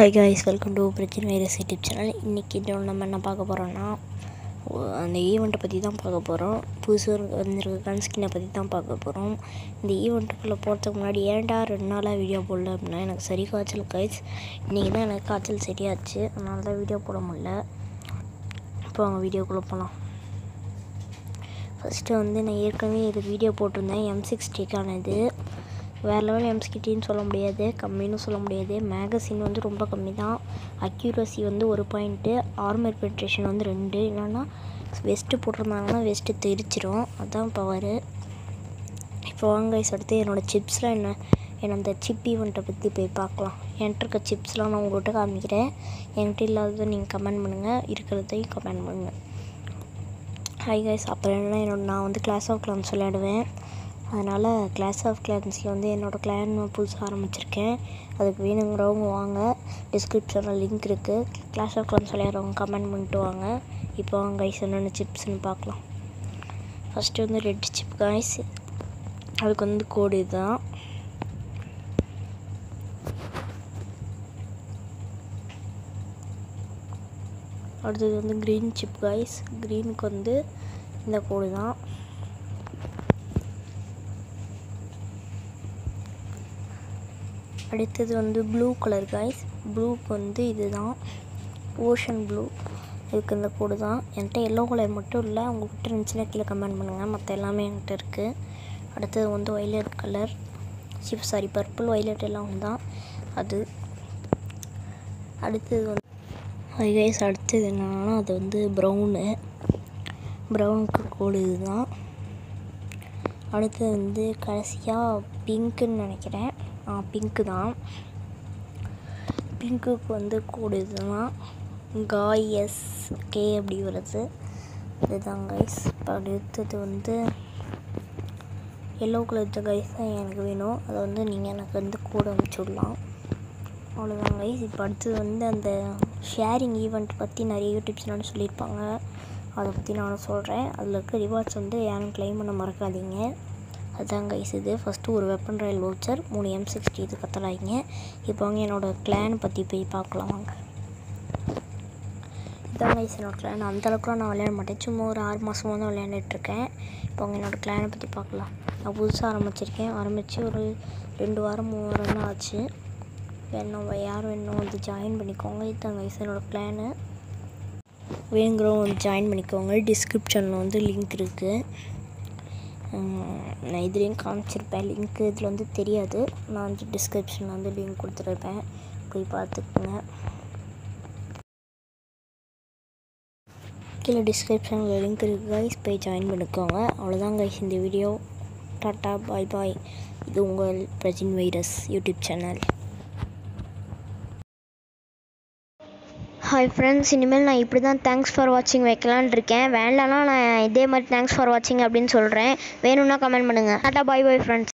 hi guys welcome to பிரச்சனை virus YouTube channel இன்றைக்கி இதோட நம்ம என்ன பார்க்க போகிறோன்னா அந்த ஈவெண்ட்டை பற்றி தான் பார்க்க போகிறோம் புதுசாக வந்திருக்க கன் ஸ்கின்னை பற்றி தான் பார்க்க போகிறோம் இந்த ஈவெண்ட்டுக்குள்ளே போகிறதுக்கு முன்னாடி ஏன்டா ரெண்டு நாளாக வீடியோ போடல அப்படின்னா எனக்கு சரி காய்ச்சல் காய்ஸ் இன்றைக்கி தான் எனக்கு காய்ச்சல் சரியாச்சு அதனால தான் வீடியோ போட முடியல இப்போ அவங்க வீடியோக்குள்ளே போகலாம் ஃபஸ்ட்டு வந்து நான் ஏற்கனவே இது வீடியோ போட்டிருந்தேன் எம் சிக்ஸ்டிக்கான இது வேறு லெவல் எம்ஸ்கிட்டின்னு சொல்ல முடியாது கம்மின்னு சொல்ல முடியாது மேகசின் வந்து ரொம்ப கம்மி தான் அக்யூரசி வந்து ஒரு பாயிண்ட்டு ஆர்மர் பென்ட்ரேஷன் வந்து ரெண்டு இல்லைன்னா வெஸ்ட்டு போட்டிருந்தாங்கன்னா வெஸ்ட்டு தெரிச்சிரும் அதுதான் பவரு இப்போ வாங்க guys, அடுத்து என்னோடய சிப்ஸ்லாம் என்ன என்ன அந்த சிப் ஈவெண்ட்டை பற்றி போய் பார்க்கலாம் என்கிட்ட இருக்க சிப்ஸ்லாம் நான் உங்கள்கிட்ட காமிக்கிறேன் என்கிட்ட இல்லாததை நீங்கள் கமெண்ட் பண்ணுங்கள் இருக்கிறதையும் கமெண்ட் பண்ணுங்கள் ஹாய் கைஸ் அப்புறம் என்ன என்னோட நான் வந்து கிளாஸ் ஆஃப் கிளான்ஸ் விளையாடுவேன் அதனால் கிளாஸ் ஆஃப் கிளான்ஸில் வந்து என்னோடய கிளான் புதுசாக ஆரம்பிச்சிருக்கேன் அதுக்கு வேணுங்கிறவங்க வாங்க டிஸ்கிரிப்ஷனில் லிங்க் இருக்குது கிளாஸ் ஆஃப் கிளான்ஸ் விளையாடுறவங்க கமெண்ட் பண்ணிட்டு வாங்க இப்போ வாங்க கைஸ் என்னென்ன சிப்ஸ்னு பார்க்கலாம் ஃபஸ்ட்டு வந்து ரெட் சிப் காய்ஸ் அதுக்கு வந்து கோடு இதுதான் அடுத்தது வந்து க்ரீன் சிப் காய்ஸ் க்ரீனுக்கு வந்து இந்த கோடு தான் அடுத்தது வந்து ப்ளூ கலர் காய்ஸ் ப்ளூக்கு வந்து இதுதான் ஓஷன் ப்ளூ இதுக்கு இந்த கோடு தான் என்கிட்ட எல்லோ கலர் மட்டும் இல்லை உங்கள்கிட்ட இருந்துச்சுன்னா கீழே கமெண்ட் பண்ணுங்கள் மற்ற எல்லாமே என்கிட்ட இருக்குது அடுத்தது வந்து ஒய்லட் கலர் சிப் சாரி பர்பிள் ஒய்லட் எல்லாம் ஒன்று தான் அது அடுத்தது வந்து ஹை கைஸ் அடுத்தது என்னன்னா அது வந்து ப்ரௌனு ப்ரௌனுக்கு கோடு இதுதான் அடுத்தது வந்து கடைசியாக பிங்க்குன்னு நினைக்கிறேன் ஆ பிங்க்கு தான் பிங்க்குக்கு வந்து கோடு இதுதான் காய் எஸ் கே அப்படி வருது இதுதான் கைஸ் இப்போ அடுத்தது வந்து எல்லோ கலர் கைஸ் தான் எனக்கு வேணும் அதை வந்து நீங்கள் எனக்கு வந்து கோடு அனுப்பிச்சி விடலாம் அவ்வளோதான் கைஸ் இப்போ அடுத்தது வந்து அந்த ஷேரிங் ஈவெண்ட் பற்றி நிறைய யூடியூப் சேனல் சொல்லியிருப்பாங்க அதை பற்றி நானும் சொல்கிறேன் அதில் இருக்க ரிவார்ட்ஸ் வந்து யாரும் க்ளைம் பண்ண மறக்காதீங்க அதுதான் கைஸ் இது ஃபஸ்ட்டு ஒரு வெப்பன் ரயில் லோச்சர் மூணு எம் சிக்ஸ்டி இது கத்தலாயிங்க இப்போ வாங்க என்னோடய கிளான் பற்றி போய் பார்க்கலாம் வாங்க இதான் கைஸ் என்னோடய கிளான் அந்தளவுக்குலாம் நான் விளையாட மாட்டேன் சும்மா ஒரு ஆறு மாதமாக தான் விளையாண்டுட்ருக்கேன் இப்போ அவங்க என்னோடய கிளானை பற்றி பார்க்கலாம் நான் புதுசாக ஆரம்பிச்சிருக்கேன் ஆரம்பித்து ஒரு ரெண்டு வாரம் மூணு வாரம் தான் ஆச்சு வேணும் யார் வேணும் வந்து ஜாயின் பண்ணிக்கோங்க இதுதான் கைஸ் என்னோடய பிளானு வேணுங்கிறவங்க வந்து ஜாயின் பண்ணிக்கோங்க டிஸ்கிரிப்ஷனில் வந்து லிங்க் இருக்குது நான் இதுலேயும் காமிச்சிருப்பேன் லிங்க் இதில் வந்து தெரியாது நான் வந்து டிஸ்கிரிப்ஷனில் வந்து லிங்க் கொடுத்துருப்பேன் போய் பார்த்துக்குங்க கீழே டிஸ்கிரிப்ஷனில் லிங்க் இருக்குது கைஸ் போய் ஜாயின் பண்ணிக்கோங்க அவ்வளோதான் கைஸ் இந்த வீடியோ டாட்டா பாய் பாய் இது உங்கள் Prajin virus YouTube channel hi friends இனிமேல் நான் இப்படி தான் தேங்க்ஸ் ஃபார் வாட்சிங் வைக்கலான் இருக்கேன் வேண்டாம்னா நான் இதே மாதிரி தேங்க்ஸ் ஃபார் வாட்சிங் அப்படின்னு சொல்கிறேன் வேணும்னா கமெண்ட் பண்ணுங்கள் டாட்டா பாய் பாய் ஃப்ரெண்ட்ஸ்